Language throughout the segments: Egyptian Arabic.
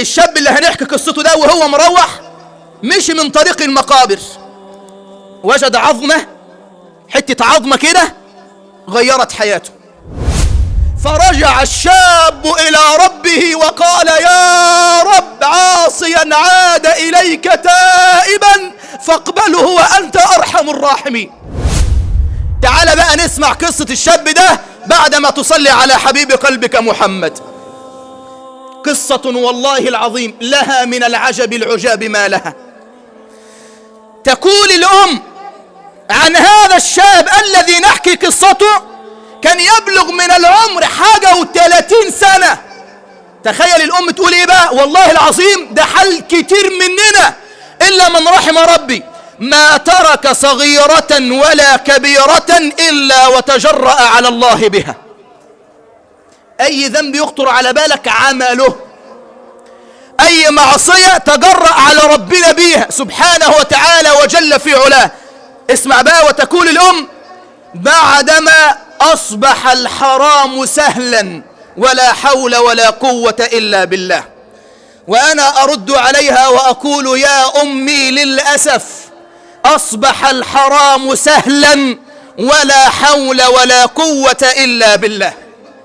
الشاب اللي هنحكي قصته ده وهو مروح مشي من طريق المقابر وجد عظمة حتة عظمة كده غيرت حياته فرجع الشاب إلى ربه وقال يا رب عاصيا عاد إليك تائبا فاقبله وأنت أرحم الراحمين تعال بقى نسمع قصة الشاب ده بعدما تصلي على حبيب قلبك محمد قصة والله العظيم لها من العجب العجاب ما لها تقول الأم عن هذا الشاب الذي نحكي قصته كان يبلغ من العمر حاجة وثلاثين سنة تخيل الأم تقول إيه بقى والله العظيم ده حل كتير مننا إلا من رحم ربي ما ترك صغيرة ولا كبيرة إلا وتجرأ على الله بها أي ذنب يخطر على بالك عمله أي معصية تجرأ على ربنا بيها سبحانه وتعالى وجل في علاه اسمع بقى وتقول الأم بعدما أصبح الحرام سهلا ولا حول ولا قوة إلا بالله وأنا أرد عليها وأقول يا أمي للأسف أصبح الحرام سهلا ولا حول ولا قوة إلا بالله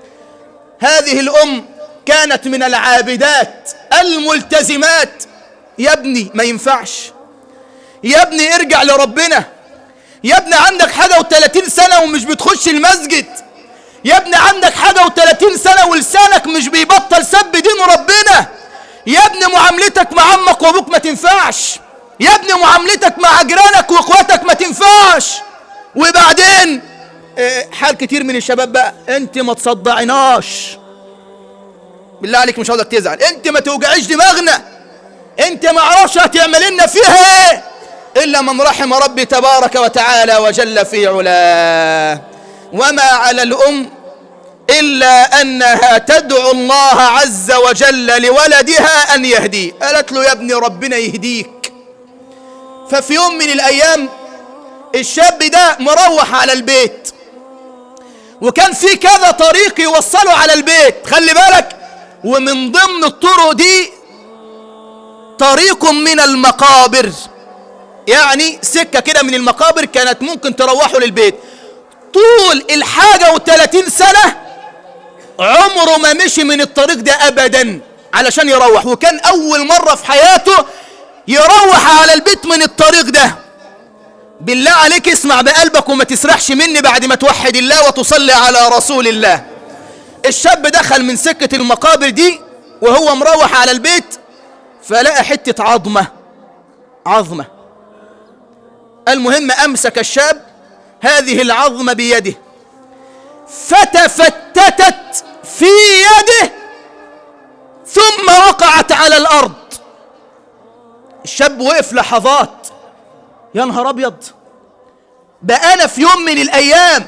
هذه الأم كانت من العابدات الملتزمات يا ابني ما ينفعش يا ابني ارجع لربنا يا ابني عندك حاجة وثلاثين سنة ومش بتخش المسجد يا ابني عندك حاجة وثلاثين سنة ولسانك مش بيبطل سب دين ربنا يا ابني معاملتك مع عمك وابوك ما تنفعش يا ابني معاملتك مع جيرانك واخواتك ما تنفعش وبعدين اه، حال كتير من الشباب بقى انت ما تصدعناش بالله عليك مش عاوزك تزعل انت ما توجعيش دماغنا انت ما اعرفش هتعمل لنا فيها ايه الا من رحم ربي تبارك وتعالى وجل في علاه وما على الام الا انها تدعو الله عز وجل لولدها ان يهديه قالت له يا ابني ربنا يهديك ففي يوم من الايام الشاب ده مروح على البيت وكان في كذا طريق يوصله على البيت خلي بالك ومن ضمن الطرق دي طريق من المقابر يعني سكة كده من المقابر كانت ممكن تروحوا للبيت طول الحاجة وثلاثين سنة عمره ما مشي من الطريق ده أبدا علشان يروح وكان أول مرة في حياته يروح على البيت من الطريق ده بالله عليك اسمع بقلبك وما تسرحش مني بعد ما توحد الله وتصلي على رسول الله الشاب دخل من سكة المقابر دي وهو مروح على البيت فلقى حتة عظمة عظمة المهم أمسك الشاب هذه العظمة بيده فتفتتت في يده ثم وقعت على الأرض الشاب وقف لحظات يا نهار أبيض بقى أنا في يوم من الأيام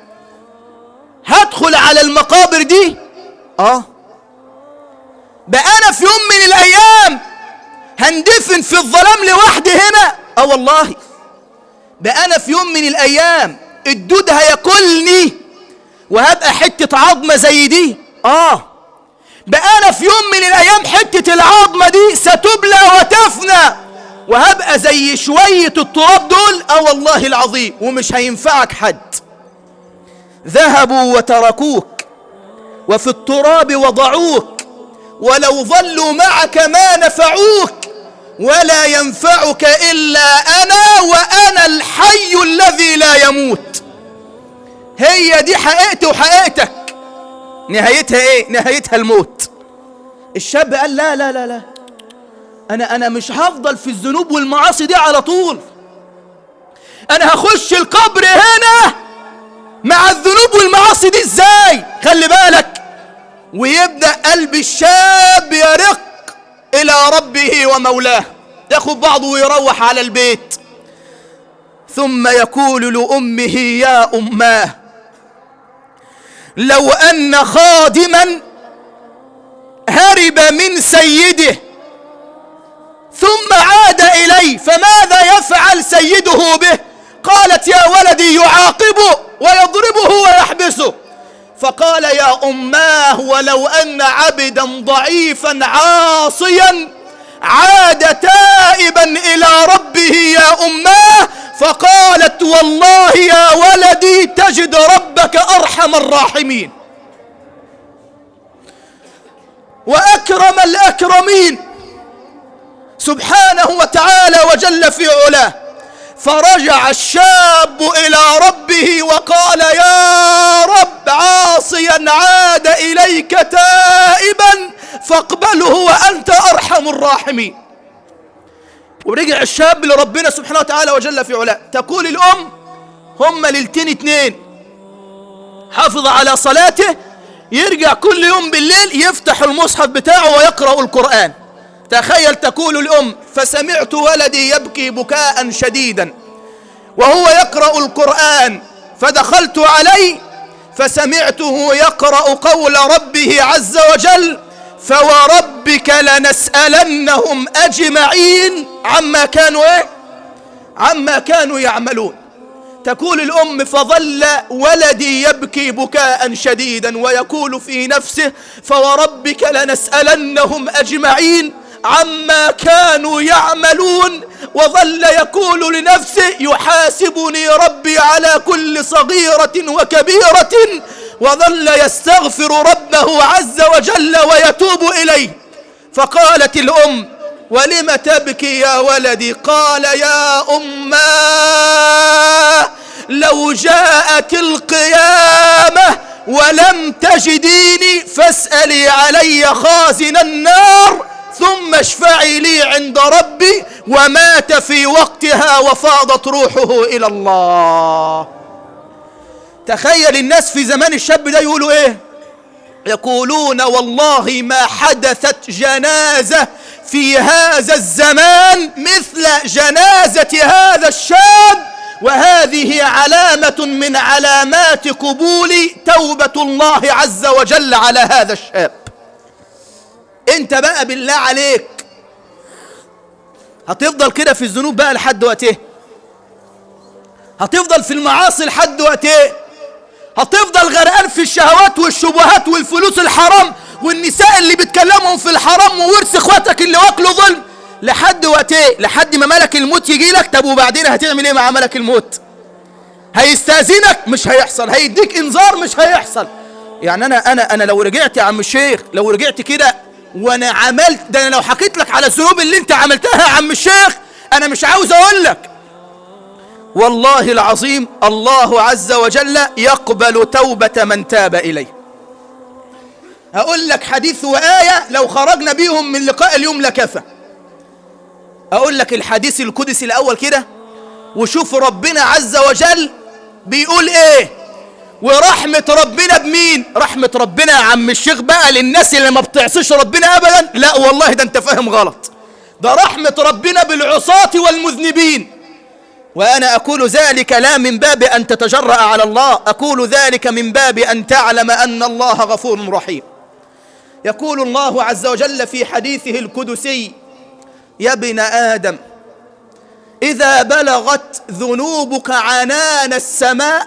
هدخل على المقابر دي آه بقى أنا في يوم من الأيام هندفن في الظلام لوحدي هنا آه والله بقى أنا في يوم من الأيام الدود هياكلني وهبقى حتة عظمة زي دي آه بقى أنا في يوم من الأيام حتة العظمة دي ستبلى وتفنى وهبقى زي شوية التراب دول اه والله العظيم ومش هينفعك حد ذهبوا وتركوك وفي التراب وضعوك ولو ظلوا معك ما نفعوك ولا ينفعك إلا أنا وأنا الحي الذي لا يموت هي دي حقيقتي وحقيقتك نهايتها ايه نهايتها الموت الشاب قال لا لا لا لا انا انا مش هفضل في الذنوب والمعاصي دي على طول انا هخش القبر هنا مع الذنوب والمعاصي دي ازاي خلي بالك ويبدا قلب الشاب يرق الى ربه ومولاه ياخد بعضه ويروح على البيت ثم يقول لامه يا اماه لو ان خادما هرب من سيده ثم عاد إليه فماذا يفعل سيده به قالت يا ولدي يعاقبه ويضربه ويحبسه فقال يا أماه ولو أن عبدا ضعيفا عاصيا عاد تائبا إلى ربه يا أماه فقالت والله يا ولدي تجد ربك أرحم الراحمين وأكرم الأكرمين سبحانه وتعالى وجل في علاه فرجع الشاب إلى ربه وقال يا رب عاصيا عاد إليك تائبا فاقبله وأنت أرحم الراحمين ورجع الشاب لربنا سبحانه وتعالى وجل في علاه تقول الأم هم ليلتين اتنين حافظ على صلاته يرجع كل يوم بالليل يفتح المصحف بتاعه ويقرأ القرآن تخيل تقول الأم فسمعت ولدي يبكي بكاء شديدا وهو يقرأ القرآن فدخلت عليه فسمعته يقرأ قول ربه عز وجل فوربك لنسألنهم أجمعين عما كانوا إيه؟ عما كانوا يعملون تقول الأم فظل ولدي يبكي بكاء شديدا ويقول في نفسه فوربك لنسألنهم أجمعين عما كانوا يعملون وظل يقول لنفسه يحاسبني ربي على كل صغيرة وكبيرة وظل يستغفر ربه عز وجل ويتوب إليه فقالت الأم ولم تبكي يا ولدي قال يا أماه لو جاءت القيامة ولم تجديني فاسألي علي خازن النار ثم اشفعي لي عند ربي ومات في وقتها وفاضت روحه إلى الله تخيل الناس في زمان الشاب ده يقولوا ايه يقولون والله ما حدثت جنازة في هذا الزمان مثل جنازة هذا الشاب وهذه علامة من علامات قبول توبة الله عز وجل على هذا الشاب انت بقى بالله عليك هتفضل كده في الذنوب بقى لحد وقت ايه هتفضل في المعاصي لحد وقت ايه هتفضل غرقان في الشهوات والشبهات والفلوس الحرام والنساء اللي بتكلمهم في الحرام وورث اخواتك اللي واكلوا ظلم لحد وقت ايه لحد ما ملك الموت يجي لك طب وبعدين هتعمل ايه مع ملك الموت هيستاذنك مش هيحصل هيديك انذار مش هيحصل يعني انا انا انا لو رجعت يا عم الشيخ لو رجعت كده وانا عملت ده انا لو حكيت لك على الذنوب اللي انت عملتها يا عم الشيخ انا مش عاوز اقول لك والله العظيم الله عز وجل يقبل توبة من تاب إليه هقول لك حديث وآية لو خرجنا بيهم من لقاء اليوم لكفى أقول لك الحديث القدسي الأول كده وشوف ربنا عز وجل بيقول إيه ورحمة ربنا بمين رحمة ربنا يا عم الشيخ بقى للناس اللي ما بتعصيش ربنا أبدا لا والله ده أنت فاهم غلط ده رحمة ربنا بالعصاة والمذنبين وأنا أقول ذلك لا من باب أن تتجرأ على الله أقول ذلك من باب أن تعلم أن الله غفور رحيم يقول الله عز وجل في حديثه القدسي يا ابن آدم إذا بلغت ذنوبك عنان السماء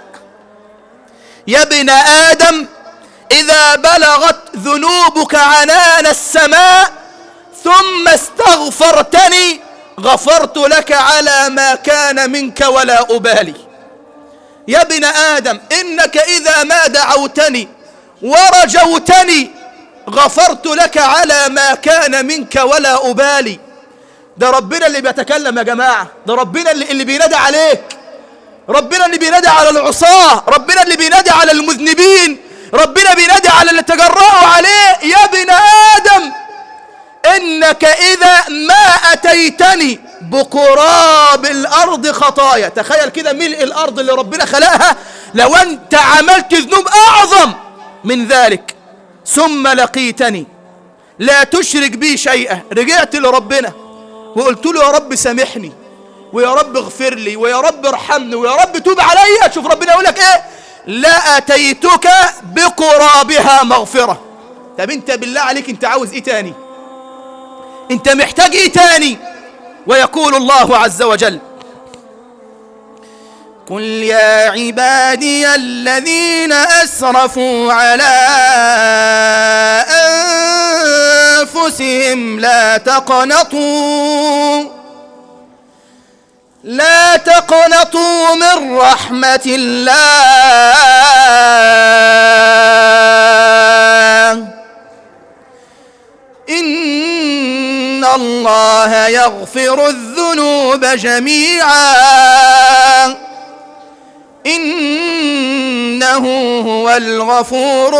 يا ابن آدم إذا بلغت ذنوبك عنان السماء ثم استغفرتني غفرت لك على ما كان منك ولا أبالي يا ابن آدم إنك إذا ما دعوتني ورجوتني غفرت لك على ما كان منك ولا أبالي ده ربنا اللي بيتكلم يا جماعة ده ربنا اللي, اللي بينادي عليك ربنا اللي بينادي على العصاة ربنا اللي بينادي على المذنبين ربنا بينادي على اللي تجرأوا عليه يا ابن آدم إنك إذا ما أتيتني بقراب الأرض خطايا تخيل كده ملء الأرض اللي ربنا خلقها لو أنت عملت ذنوب أعظم من ذلك ثم لقيتني لا تشرك بي شيئا رجعت لربنا وقلت له يا رب سامحني ويا رب اغفر لي ويا رب ارحمني ويا رب توب عليا شوف ربنا يقول لك ايه لأتيتك بقرابها مغفرة طب انت بالله عليك انت عاوز ايه تاني انت محتاج ايه تاني ويقول الله عز وجل قل يا عبادي الذين أسرفوا على أنفسهم لا تقنطوا لا تقنطوا من رحمة الله إن الله يغفر الذنوب جميعا إنه هو الغفور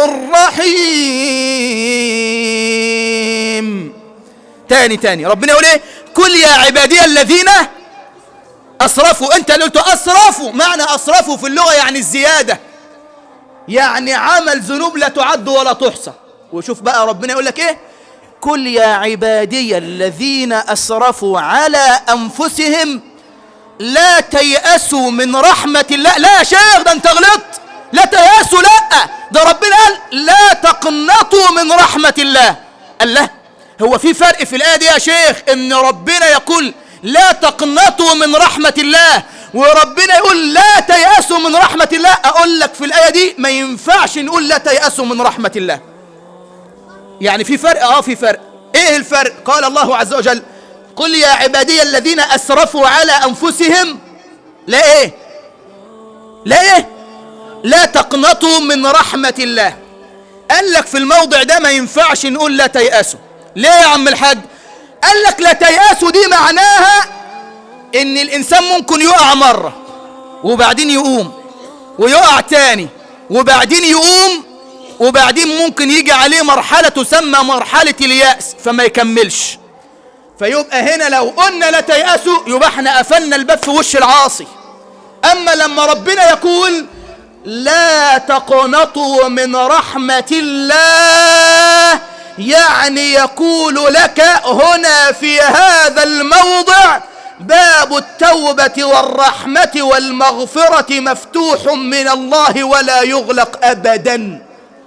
الرحيم تاني تاني ربنا يقول ايه كل يا عبادي الذين أسرفوا أنت اللي قلت أسرفوا معنى أسرفوا في اللغة يعني الزيادة يعني عمل ذنوب لا تعد ولا تحصى وشوف بقى ربنا يقول لك إيه كل يا عبادي الذين أسرفوا على أنفسهم لا تيأسوا من رحمة الله لا يا شيخ ده أنت غلطت لا تيأسوا لا ده ربنا قال لا تقنطوا من رحمة الله الله هو في فرق في الآية دي يا شيخ إن ربنا يقول لا تقنطوا من رحمة الله وربنا يقول لا تيأسوا من رحمة الله أقول لك في الآية دي ما ينفعش نقول لا تيأسوا من رحمة الله يعني في فرق اه في فرق ايه الفرق قال الله عز وجل قل يا عبادي الذين اسرفوا على انفسهم لا ايه لا ايه لا تقنطوا من رحمة الله قال لك في الموضع ده ما ينفعش نقول لا تيأسوا ليه يا عم الحاج قال لك لا تيأسوا دي معناها ان الانسان ممكن يقع مرة وبعدين يقوم ويقع تاني وبعدين يقوم وبعدين ممكن يجي عليه مرحلة تسمى مرحلة اليأس فما يكملش فيبقى هنا لو قلنا لا تيأسوا يبقى احنا قفلنا الباب في وش العاصي أما لما ربنا يقول لا تقنطوا من رحمة الله يعني يقول لك هنا في هذا الموضع باب التوبة والرحمة والمغفرة مفتوح من الله ولا يغلق أبداً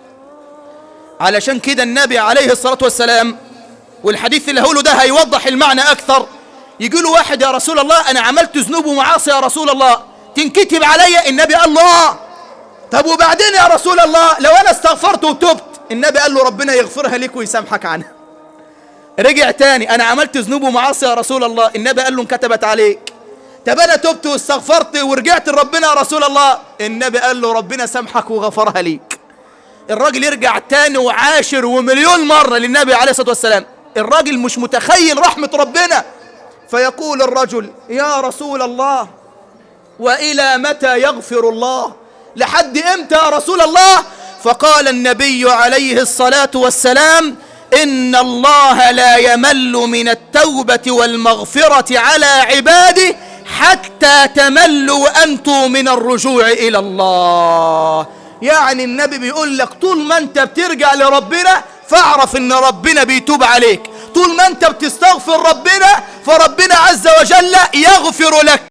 علشان كده النبي عليه الصلاة والسلام والحديث اللي هقوله ده هيوضح المعنى أكثر يقول له واحد يا رسول الله أنا عملت ذنوب ومعاصي يا رسول الله تنكتب عليا النبي قال له آه طب وبعدين يا رسول الله لو أنا استغفرت وتبت النبي قال له ربنا يغفرها لك ويسامحك عنها رجع تاني أنا عملت ذنوب ومعاصي يا رسول الله النبي قال له انكتبت عليك طب أنا تبت واستغفرت ورجعت لربنا يا رسول الله النبي قال له ربنا سامحك وغفرها ليك الراجل يرجع تاني وعاشر ومليون مرة للنبي عليه الصلاة والسلام الراجل مش متخيل رحمة ربنا فيقول الرجل يا رسول الله وإلى متى يغفر الله لحد إمتى يا رسول الله فقال النبي عليه الصلاة والسلام إن الله لا يمل من التوبة والمغفرة على عباده حتى تملوا أنتم من الرجوع إلى الله يعني النبي بيقول لك طول ما انت بترجع لربنا فاعرف ان ربنا بيتوب عليك طول ما انت بتستغفر ربنا فربنا عز وجل يغفر لك